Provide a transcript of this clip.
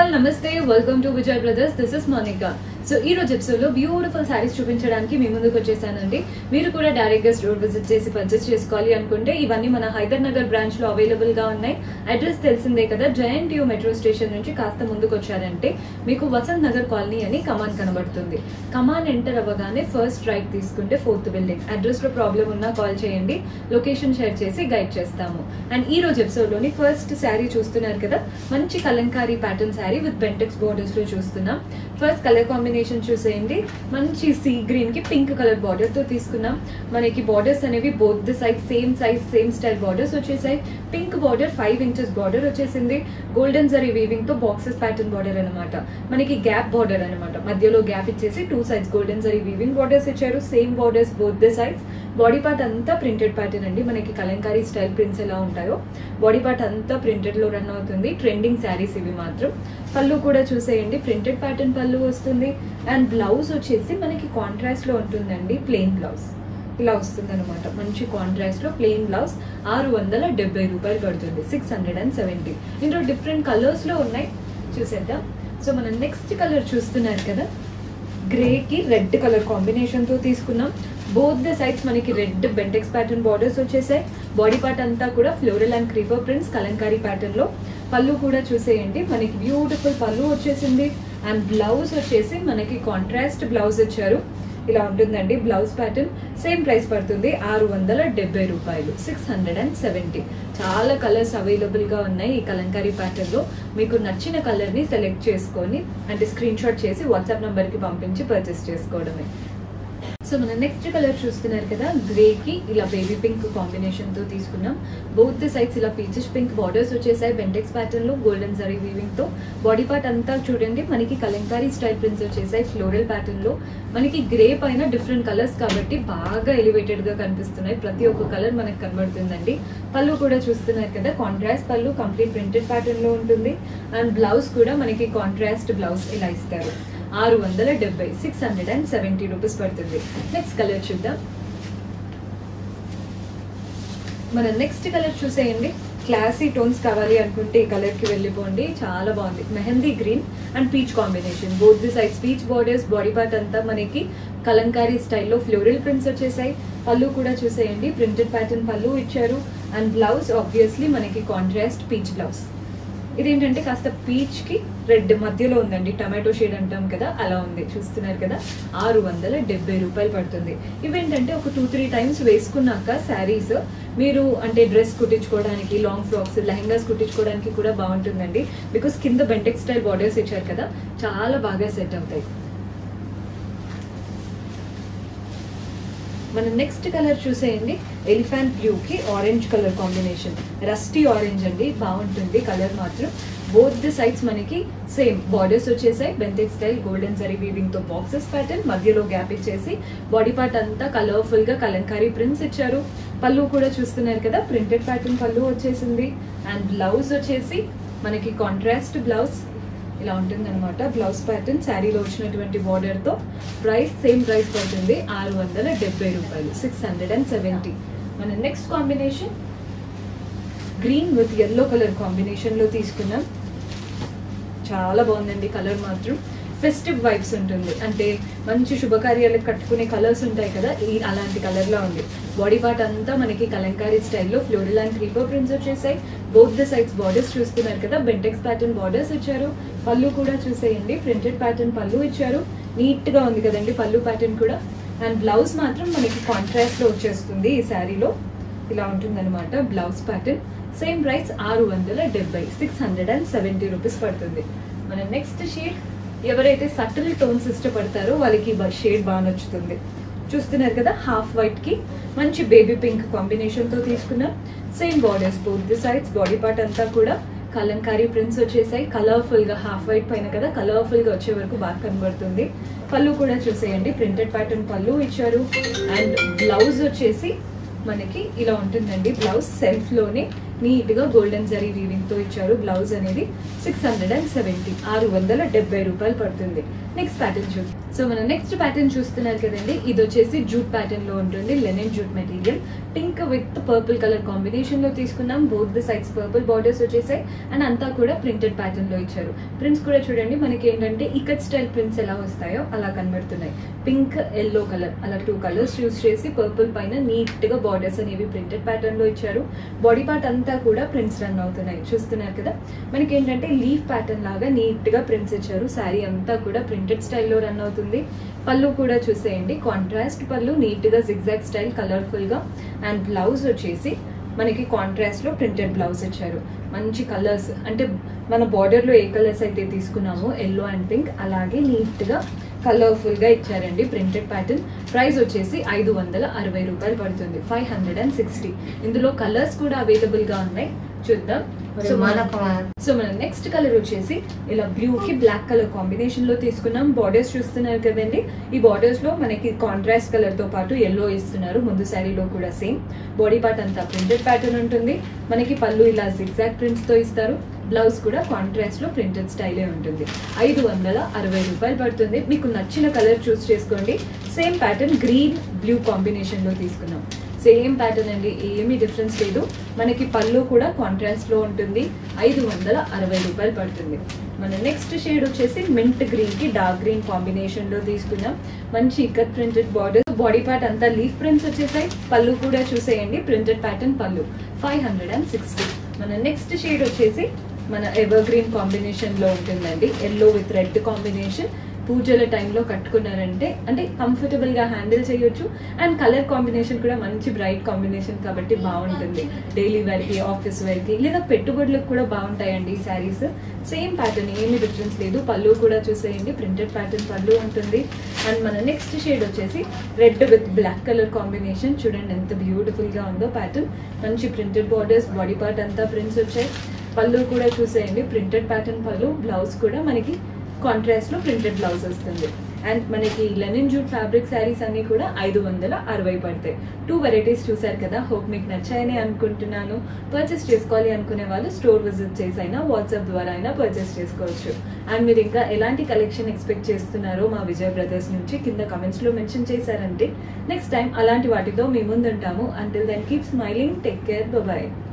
all నమస్తే welcome to Vijay brothers this is Monika so ఈ రోజు ఎపిసోడ్ లో బ్యూటిఫుల్ శారీస్ చూపించడానికి మీ ముందుకు వచ్చేసానండి మీరు కూడా డైరెక్ట్ గా స్టోర్ విజిట్ చేసి పర్చేస్ చేసుకోవాలి అనుకుంటే ఇవన్నీ మన హైదర్ నగర్ బ్రాంచ్ లో అవైలబుల్ గా ఉన్నాయి అడ్రస్ తెలిసిందే కదా జయంట్ యూ మెట్రో స్టేషన్ నుంచి కాస్త ముందుకు వచ్చారంటే మీకు వసంత్ నగర్ కాలనీ అని కమాన్ కనబడుతుంది కమాన్ ఎంటర్ అవ్వగానే ఫస్ట్ రైట్ తీసుకుంటే ఫోర్త్ బిల్డింగ్ అడ్రస్ లో ప్రాబ్లం ఉన్నా కాల్ చేయండి లొకేషన్ షేర్ చేసి గైడ్ చేస్తాము అండ్ ఈ రోజు ఎపిసోడ్ లోని ఫస్ట్ శారీ చూస్తున్నారు కదా మంచి Kalamkari pattern sari with Bentex borders లో చూస్తున్నాం ఫస్ట్ కలర్ కాంబినేషన్ చూసేయండి మంచి సీ గ్రీన్ కి పింక్ కలర్ బార్డర్ తో తీసుకున్నాం మనకి బార్డర్స్ అనేవి both the size same size same style borders వచ్చేసాయి pink border five inches border వచ్చేసింది గోల్డెన్ జరీ వీవింగ్ తో బాక్సెస్ ప్యాటర్న్ బార్డర్ అనమాట మనకి గ్యాప్ బార్డర్ అనమాట మధ్యలో గ్యాప్ ఇచ్చేసి two sides golden zari weaving borders ఇచ్చారు same borders both the sides body part అంతా ప్రింటెడ్ ప్యాటర్న్ అండి మనకి కలంకారీ స్టైల్ ప్రింట్స్ ఎలా ఉంటాయో బాడీ పార్ట్ అంతా ప్రింటెడ్ లో రన్ అవుతుంది ట్రెండింగ్ శారీస్ ఇవి మాత్రం పళ్ళు కూడా చూసేయండి ప్రింటెడ్ ప్యాటర్న్ పళ్ళు వస్తుంది అండ్ బ్లౌజ్ వచ్చేసి మనకి కాంట్రాస్ట్ లో ఉంటుందండి ప్లెయిన్ బ్లౌజ్ ఇలా వస్తుంది అనమాట మంచి కాంట్రాస్ట్ లో ప్లెయిన్ బ్లౌజ్ ఆరు వందల డెబ్బై రూపాయలు పడుతుంది సిక్స్ హండ్రెడ్ అండ్ సెవెంటీ ఇందులో డిఫరెంట్ కలర్స్ లో ఉన్నాయి చూసేద్దాం సో మనం నెక్స్ట్ కలర్ చూస్తున్నారు కదా గ్రే కి రెడ్ కలర్ కాంబినేషన్ తో తీసుకున్నాం బోత్ ద సైడ్స్ మనకి రెడ్ బెంటెక్స్ ప్యాటర్న్ బార్డర్స్ వచ్చేసాయి బాడీ పార్ట్ అంతా కూడా floral and creeper prints Kalamkari pattern లో పళ్ళు కూడా చూసేయండి మనకి బ్యూటిఫుల్ పళ్ళు వచ్చేసింది అండ్ బ్లౌజ్ వచ్చేసి మనకి కాంట్రాస్ట్ బ్లౌజ్ ఇచ్చారు ఇలా ఉంటుందండి బ్లౌజ్ ప్యాటర్న్ సేమ్ ప్రైస్ పడుతుంది ఆరు వందల డెబ్బై రూపాయలు సిక్స్ హండ్రెడ్ అండ్ సెవెంటీ చాలా కలర్స్ అవైలబుల్ గా ఉన్నాయి ఈ కలంకారీ ప్యాటర్న్ లో మీకు నచ్చిన కలర్ ని సెలెక్ట్ చేసుకొని అంటే స్క్రీన్ షాట్ చేసి వాట్సాప్ నంబర్ కి పంపించి పర్చేస్ చేసుకోవడమే సో మన నెక్స్ట్ కలర్ చూస్తున్నారు కదా గ్రే కి ఇలా బేబీ పింక్ కాంబినేషన్ తో తీసుకున్నాం బోత్ ది సైడ్స్ ఇలా పీచెస్ పింక్ బార్డర్స్ వచ్చేసాయి బెంటెక్స్ ప్యాటర్న్ లో గోల్డెన్ జరీ వీవింగ్ తో బాడీ పార్ట్ అంతా చూడండి మనకి కలంకారీ స్టైల్ ప్రింట్స్ వచ్చేసాయి ఫ్లోరల్ ప్యాటర్న్ లో మనకి గ్రే పైన డిఫరెంట్ కలర్స్ కాబట్టి బాగా ఎలివేటెడ్ గా కనిపిస్తున్నాయి ప్రతి ఒక్క కలర్ మనకి కనబడుతుందండి పళ్ళు కూడా చూస్తున్నారు కదా కాంట్రాస్ట్ పళ్ళు కంప్లీట్ ప్రింటెడ్ ప్యాటర్న్ లో ఉంటుంది అండ్ బ్లౌజ్ కూడా మనకి కాంట్రాస్ట్ బ్లౌజ్ ఇలా ఇస్తారు ఆరు వందల డెబ్బై six hundred and seventy rupees పడుతుంది నెక్స్ట్ కలర్ చూద్దాం మన నెక్స్ట్ కలర్ చూసేయండి క్లాసీ టోన్స్ కావాలి అనుకుంటే ఈ కలర్ కి వెళ్ళిపోండి చాలా బాగుంది mehndi green and peach combination both the sides peach borders body part అంతా మనకి కలంకారీ స్టైల్లో ఫ్లోరల్ ప్రింట్స్ వచ్చేసాయి పళ్ళు కూడా చూసేయండి ప్రింటెడ్ ప్యాటర్న్ పళ్ళు ఇచ్చారు అండ్ బ్లౌజ్ ఆబ్వియస్లీ మనకి కాంట్రాస్ట్ పీచ్ బ్లౌజ్ ఇదేంటంటే కాస్త పీచ్ కి రెడ్ మధ్యలో ఉందండి టమాటో షేడ్ అంటాం కదా అలా ఉంది చూస్తున్నారు కదా ఆరు వందల డెబ్బై రూపాయలు పడుతుంది ఇవేంటంటే ఒక టూ త్రీ టైమ్స్ వేసుకున్నాక శారీస్ మీరు అంటే డ్రెస్ కుట్టించుకోవడానికి లాంగ్ ఫ్రాక్స్ లెహంగాస్ కుట్టించుకోవడానికి కూడా బాగుంటుందండి బికాస్ కింద బెంటెక్ స్టైల్ బార్డర్స్ ఇచ్చారు కదా చాలా బాగా సెట్ అవుతాయి మన నెక్స్ట్ కలర్ చూసేయండి ఎలిఫెంట్ బ్లూ కి orange colour combination rusty orange అండి బాగుంటుంది కలర్ మాత్రం బోత్ ది సైడ్స్ మనకి సేమ్ బార్డర్స్ వచ్చేసాయి Bentex style golden zari weaving తో బాక్సెస్ ప్యాటర్న్ మధ్యలో గ్యాప్ ఇచ్చేసి బాడీ పార్ట్ అంతా కలర్ఫుల్ గా కలంకారీ ప్రింట్స్ ఇచ్చారు పళ్ళు కూడా చూస్తున్నారు కదా ప్రింటెడ్ ప్యాటర్న్ పళ్ళు వచ్చేసింది అండ్ బ్లౌజ్ వచ్చేసి మనకి కాంట్రాస్ట్ బ్లౌజ్ ఇలా ఉంటుంది అనమాట బ్లౌజ్ ప్యాటర్న్ శారీలో వచ్చినటువంటి బార్డర్ తో ప్రైస్ సేమ్ ప్రైస్ పడుతుంది ఆరు వందల డెబ్బై రూపాయలు సిక్స్ హండ్రెడ్ అండ్ సెవెంటీ మన next combination green with yellow colour combination లో తీసుకున్నాం చాలా బాగుందండి కలర్ మాత్రం ఫెస్టివ్ వైబ్స్ ఉంటుంది అంటే మంచి శుభకార్యాలకు కట్టుకునే కలర్స్ ఉంటాయి కదా ఈ అలాంటి కలర్ లో ఉంది బాడీ పార్ట్ అంతా మనకి కలంకారీ స్టైల్లో ఫ్లోరల్ అండ్ క్రీపర్ ప్రింట్స్ వచ్చేసాయి బోత్ ద సైడ్స్ బార్డర్స్ చూస్తున్నారు కదా బెంటెక్స్ ప్యాటర్న్ బార్డర్స్ ఇచ్చారు పళ్ళు కూడా చూసేయండి ప్రింటెడ్ ప్యాటర్న్ పళ్ళు ఇచ్చారు నీట్ గా ఉంది కదండి పళ్ళు ప్యాటర్న్ కూడా అండ్ బ్లౌజ్ మాత్రం మనకి కాంట్రాస్ట్ లో వచ్చేస్తుంది ఈ శారీలో ఇలా ఉంటుందన్నమాట బ్లౌజ్ ప్యాటర్న్ సేమ్ ప్రైస్ ఆరు వందల డెబ్బై six hundred and seventy rupees పడుతుంది మన నెక్స్ట్ షేడ్ ఎవరైతే సటిల్ టోన్స్ ఇష్టపడతారో వాళ్ళకి షేడ్ బాగా నచ్చుతుంది చూస్తున్నారు కదా హాఫ్ వైట్ కి మంచి బేబీ పింక్ కాంబినేషన్ తో తీసుకున్నాం same borders both the sides body part అంతా కూడా కలంకారీ ప్రింట్స్ వచ్చేసాయి కలర్ఫుల్ గా హాఫ్ వైట్ పైన కదా కలర్ఫుల్ గా వచ్చే వరకు బాగా కనబడుతుంది పళ్ళు కూడా చూసేయండి ప్రింటెడ్ ప్యాటర్న్ పళ్ళు ఇచ్చారు అండ్ బ్లౌజ్ వచ్చేసి మనకి ఇలా ఉంటుందండి బ్లౌజ్ సెల్ఫ్ లోనే నీట్ గా గోల్డెన్ జరీ వీవింగ్ తో ఇచ్చారు బ్లౌజ్ అనేది సిక్స్ హండ్రెడ్ అండ్ సెవెంటీ ఆరు వందల డెబ్బై రూపాయలు పడుతుంది నెక్స్ట్ ప్యాటర్న్ చూసి సో మనం నెక్స్ట్ ప్యాటర్న్ చూస్తున్నారు కదండి ఇది వచ్చేసి జూట్ ప్యాటర్న్ లో ఉంటుంది linen jute material pink with purple colour combination లో తీసుకున్నాం both the sides purple borders వచ్చేసాయి అండ్ అంతా కూడా ప్రింటెడ్ ప్యాటర్న్ లో ఇచ్చారు ప్రింట్స్ కూడా చూడండి మనకి ఏంటంటే ఇకట్ స్టైల్ ప్రింట్స్ ఎలా వస్తాయో అలా కనబడుతున్నాయి పింక్ ఎల్లో కలర్ అలా టూ కలర్స్ యూస్ చేసి పర్పుల్ పైన నీట్ గా బార్డర్స్ అనేవి ప్రింటెడ్ ప్యాటర్న్ లో ఇచ్చారు బాడీ పార్ట్ అంతా కూడా ప్రింట్స్ రన్ అవుతున్నాయి చూస్తున్నారు కదా మనకి ఏంటంటే లీఫ్ ప్యాటర్న్ లాగా నీట్ గా ప్రింట్స్ ఇచ్చారు శారీ అంతా కూడా ప్రింటెడ్ స్టైల్లో రన్ అవుతుంది పళ్ళు కూడా చూసేయండి కాంట్రాస్ట్ పళ్ళు నీట్ గా జిగ్జాగ్ స్టైల్ కలర్ఫుల్ గా అండ్ బ్లౌజ్ వచ్చేసి మనకి కాంట్రాస్ట్ లో ప్రింటెడ్ బ్లౌజ్ ఇచ్చారు మంచి కలర్స్ అంటే మన బార్డర్ లో ఏ కలర్స్ అయితే తీసుకున్నామో ఎల్లో అండ్ పింక్ అలాగే నీట్ గా కలర్ఫుల్ గా ఇచ్చారండి ప్రింటెడ్ ప్యాటర్న్ ప్రైస్ వచ్చేసి ఐదు వందల అరవై రూపాయలు పడుతుంది ఫైవ్ హండ్రెడ్ అండ్ సిక్స్టీ ఇందులో కలర్స్ కూడా అవైలబుల్ గా ఉన్నాయి చూద్దాం సో మన సో మన నెక్స్ట్ కలర్ వచ్చేసి ఇలా బ్లూ కి బ్లాక్ కలర్ కాంబినేషన్ లో తీసుకున్నాం బార్డర్స్ చూస్తున్నారు కదండి ఈ బార్డర్స్ లో మనకి కాంట్రాస్ట్ కలర్ తో పాటు ఎల్లో ఇస్తున్నారు ముందు శారీలో కూడా సేమ్ బాడీ పార్ట్ అంతా ప్రింటెడ్ ప్యాటర్న్ ఉంటుంది మనకి పళ్ళు ఇలా జిగ్జాగ్ ప్రింట్స్ తో ఇస్తారు బ్లౌజ్ కూడా కాంట్రాస్ట్ లో ప్రింటెడ్ స్టైలే ఉంటుంది ఐదు వందల అరవై రూపాయలు పడుతుంది మీకు నచ్చిన కలర్ చూస్ చేసుకోండి same pattern green blue combination లో తీసుకున్నాం సేమ్ ప్యాటర్న్ అండి ఏమీ డిఫరెన్స్ లేదు మనకి పళ్ళు కూడా కాంట్రాస్ట్ లో ఉంటుంది ఐదు వందల అరవై రూపాయలు పడుతుంది మన నెక్స్ట్ షేడ్ వచ్చేసి మింట్ గ్రీన్ కి డార్క్ గ్రీన్ కాంబినేషన్ లో తీసుకున్నాం మంచి ikat printed border body part అంతా లీఫ్ ప్రింట్స్ వచ్చేసాయి పళ్ళు కూడా చూసేయండి ప్రింటెడ్ ప్యాటర్న్ పళ్ళు ఫైవ్ హండ్రెడ్ అండ్ సిక్స్టీ మన నెక్స్ట్ షేడ్ వచ్చేసి మన ఎవర్ గ్రీన్ కాంబినేషన్ లో ఉంటుందండి ఎల్లో విత్ రెడ్ కాంబినేషన్ పూజల టైంలో కట్టుకున్నారంటే అంటే కంఫర్టబుల్ గా హ్యాండిల్ చేయొచ్చు అండ్ కలర్ కాంబినేషన్ కూడా మంచి బ్రైట్ కాంబినేషన్ కాబట్టి బాగుంటుంది డైలీ వేర్ కి ఆఫీస్ వేర్ కి లేదా పెట్టుబడులకు కూడా బాగుంటాయండి ఈ శారీస్ సేమ్ ప్యాటర్న్ ఏమీ డిఫరెన్స్ లేదు పళ్ళు కూడా చూసేయండి ప్రింటెడ్ ప్యాటర్న్ పళ్ళు ఉంటుంది అండ్ మన నెక్స్ట్ షేడ్ వచ్చేసి red with black colour combination చూడండి ఎంత బ్యూటిఫుల్ గా ఉందో ప్యాటర్న్ మంచి ప్రింటెడ్ బార్డర్స్ బాడీ పార్ట్ అంతా ప్రింట్స్ వచ్చాయి పళ్ళు కూడా చూసేయండి ప్రింటెడ్ ప్యాటర్న్ పళ్ళు బ్లౌజ్ కూడా మనకి కాంట్రాస్ట్ లో ప్రింటెడ్ బ్లౌజ్ వస్తుంది అండ్ మనకి లెనిన్ జూట్ ఫ్యాబ్రిక్ శారీస్ అన్ని కూడా ఐదు వందల అరవై పడతాయి టూ వెరైటీస్ చూసారు కదా హోప్ మీకు నచ్చాయని అనుకుంటున్నాను పర్చేస్ చేసుకోవాలి అనుకునే వాళ్ళు స్టోర్ విజిట్ చేసి అయినా వాట్సాప్ ద్వారా అయినా పర్చేస్ చేసుకోవచ్చు అండ్ మీరు ఇంకా ఎలాంటి కలెక్షన్ ఎక్స్పెక్ట్ చేస్తున్నారో మా విజయ్ బ్రదర్స్ నుంచి కింద కమెంట్స్ లో మెన్షన్ చేశారంటే నెక్స్ట్ టైం అలాంటి వాటితో మీ ముందుంటాము until then keep smiling take care bye